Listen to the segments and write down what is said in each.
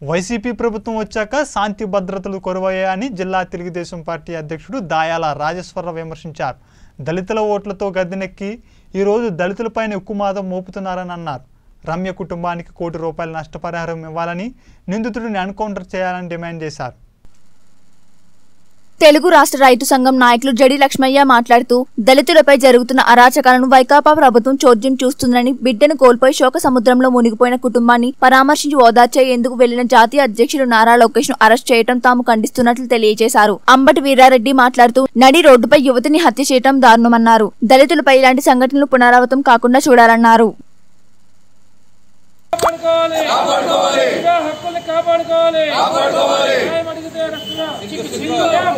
YCP ప్రభుత్వం వచ్చాక శాంతి భద్రతలు కొరవయ్యాయని జిల్లా తెలుగుదేశం పార్టీ అధ్యక్షుడు దాయాల రాజేశ్వరరావు విమర్శించారు దళితుల ఓట్లతో గద్దెనెక్కి ఈరోజు దళితులపైన ఉక్కుమాదం మోపుతున్నారని అన్నారు రమ్య కుటుంబానికి కోటి రూపాయల నష్టపరిహారం ఇవ్వాలని నిందితుడిని ఎన్కౌంటర్ చేయాలని డిమాండ్ చేశారు తెలుగు రాష్ట్ర రైతు సంఘం నాయకులు జడి లక్ష్మయ్య మాట్లాడుతూ దళితులపై జరుగుతున్న అరాచకాలను వైకాపా ప్రభుత్వం చోద్యం చూస్తుందని బిడ్డను కోల్పోయి శోక సముద్రంలో మునిగిపోయిన కుటుంబాన్ని పరామర్శించి ఓదార్చేందుకు వెళ్లిన జాతీయ అధ్యక్షుడు నారా లోకేష్ ను అరెస్ట్ చేయడం తాము ఖండిస్తున్నట్లు తెలియజేశారు అంబటి వీరారెడ్డి మాట్లాడుతూ నడి రోడ్డుపై యువతిని హత్య చేయడం దారుణమన్నారు దళితులపై ఇలాంటి సంఘటనలు పునరావృతం కాకుండా చూడాలన్నారు కాపాడుకోవాలి ప్రజా హక్కుల్ని కాపాడుకోవాలి న్యాయం అడిగితే రక్షణ సీఎం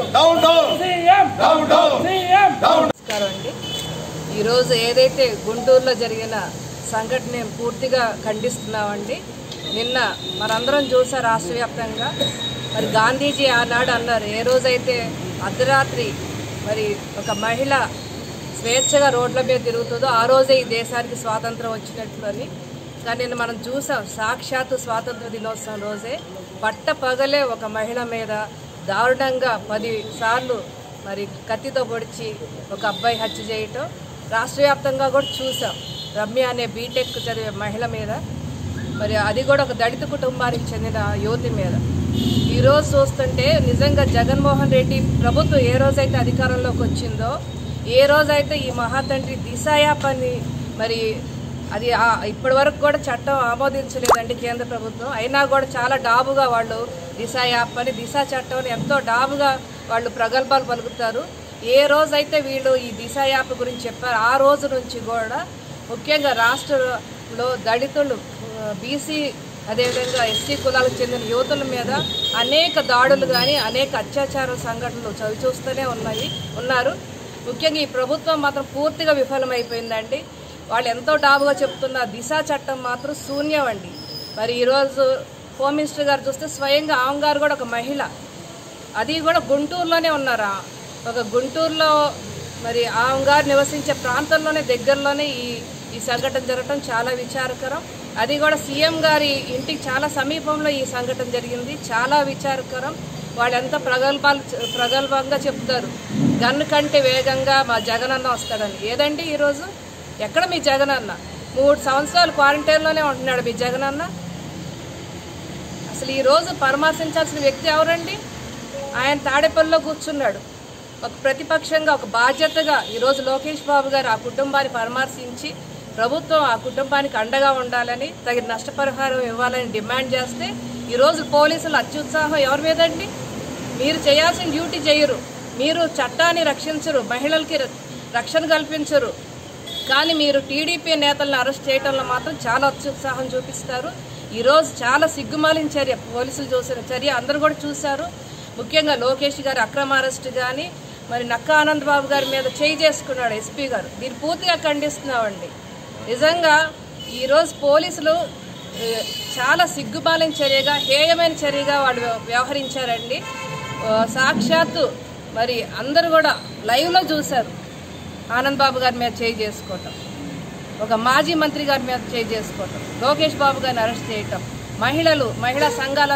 సీఎం సీఎం నమస్కారం అండి ఈరోజు ఏదైతే గుంటూరులో జరిగిన సంఘటన మేము పూర్తిగా ఖండిస్తున్నామండి నిన్న మనందరం చూసా రాష్ట్ర వ్యాప్తంగా మరి గాంధీజీ ఆనాడు అన్నారు ఏ రోజైతే అర్ధరాత్రి మరి ఒక మహిళ స్వేచ్ఛగా రోడ్ల మీద తిరుగుతుందో ఆ రోజే ఈ దేశానికి స్వాతంత్రం వచ్చినట్లు అని కానీ నిన్న మనం చూసాం సాక్షాత్తు స్వాతంత్ర దినోత్సవం రోజే పట్ట పగలే ఒక మహిళ మీద దారుణంగా పది సార్లు మరి కత్తితో పొడిచి ఒక అబ్బాయి హత్య చేయటం రాష్ట్ర వ్యాప్తంగా కూడా చూసాం రమ్య అనే బీటెక్ చదివే మహిళ మీద మరి అది కూడా ఒక దళిత కుటుంబానికి చెందిన యువతి మీద ఈరోజు చూస్తుంటే నిజంగా జగన్మోహన్ రెడ్డి ప్రభుత్వం ఏ రోజైతే అధికారంలోకి వచ్చిందో ఏ రోజైతే ఈ మహాతండ్రి దిశ యాప్ అని మరి అది ఆ- ఇప్పటి వరకు కూడా చట్టం ఆమోదించలేదండి కేంద్ర ప్రభుత్వం అయినా కూడా చాలా డాబుగా వాళ్ళు దిశ యాప్ అని దిశ చట్టం అని ఎంతో డాబుగా వాళ్ళు ప్రగల్భాలు పలుకుతారు ఏ రోజైతే వీళ్ళు ఈ దిశ యాప్ గురించి చెప్పారు ఆ రోజు నుంచి కూడా ముఖ్యంగా రాష్ట్రంలో దళితులు బీసీ అదేవిధంగా ఎస్సీ కులాలకు చెందిన యువతుల మీద అనేక దాడులు కానీ అనేక అత్యాచార సంఘటనలు చవి చూస్తూనే ఉన్నాయి ఉన్నారు ముఖ్యంగా ఈ ప్రభుత్వం మాత్రం పూర్తిగా విఫలమైపోయిందండి వాళ్ళు ఎంతో డాబుగా చెప్తున్న దిశ చట్టం మాత్రం శూన్యం అండి మరి ఈరోజు హోమ్ మినిస్టర్ గారు చూస్తే స్వయంగా ఆమె గారు కూడా ఒక మహిళ అది కూడా గుంటూరులోనే ఉన్నారా ఒక గుంటూరులో మరి ఆమె గారు నివసించే ప్రాంతంలోనే దగ్గరలోనే ఈ ఈ సంఘటన జరగటం చాలా విచారకరం అది కూడా సీఎం గారి ఇంటికి చాలా సమీపంలో ఈ సంఘటన జరిగింది చాలా విచారకరం వాళ్ళు ఎంత ప్రగల్భాలు ప్రగల్భంగా చెప్తారు గన్ను కంటే వేగంగా మా జగనన్న వస్తాడని ఏదండి ఈరోజు ఎక్కడ మీ జగనన్న మూడు సంవత్సరాలు క్వారంటైన్లోనే ఉంటున్నాడు మీ జగనన్న అసలు ఈ రోజు పరామర్శించాల్సిన వ్యక్తి ఎవరండి ఆయన తాడేపల్లిలో కూర్చున్నాడు ఒక ప్రతిపక్షంగా ఒక బాధ్యతగా ఈరోజు లోకేష్ బాబు గారు ఆ కుటుంబాన్ని పరామర్శించి ప్రభుత్వం ఆ కుటుంబానికి అండగా ఉండాలని తగిన నష్టపరిహారం ఇవ్వాలని డిమాండ్ చేస్తే ఈరోజు పోలీసులు అత్యుత్సాహం ఎవరి మీదండి మీరు చేయాల్సిన డ్యూటీ చేయరు మీరు చట్టాన్ని రక్షించరు మహిళలకి ర- రక్షణ కల్పించరు కానీ మీరు టీడీపీ నేతలను అరెస్ట్ చేయడంలో మాత్రం చాలా అత్యుత్సాహం చూపిస్తారు ఈరోజు చాలా సిగ్గుమాలిన చర్య పోలీసులు చూసిన చర్య అందరూ కూడా చూశారు ముఖ్యంగా లోకేష్ గారి అక్రమ అరెస్ట్ కానీ మరి నక్క ఆనంద్ బాబు గారి మీద చేయి చేసుకున్నాడు ఎస్పీ గారు దీన్ని పూర్తిగా ఖండిస్తున్నామండి నిజంగా ఈరోజు పోలీసులు ఏ, చాలా సిగ్గుమాలిన చర్యగా హేయమైన చర్యగా వాళ్ళు వ్యవహరించారండి ఆ, సాక్షాత్తు మరి అందరూ కూడా లైవ్లో చూశారు ఆనంద్ బాబు గారి మీద చేయి చేసుకోవటం ఒక మాజీ మంత్రి గారి మీద చేయి చేసుకోవటం లోకేష్ బాబు గారిని అరెస్ట్ చేయటం మహిళలు మహిళా సంఘాల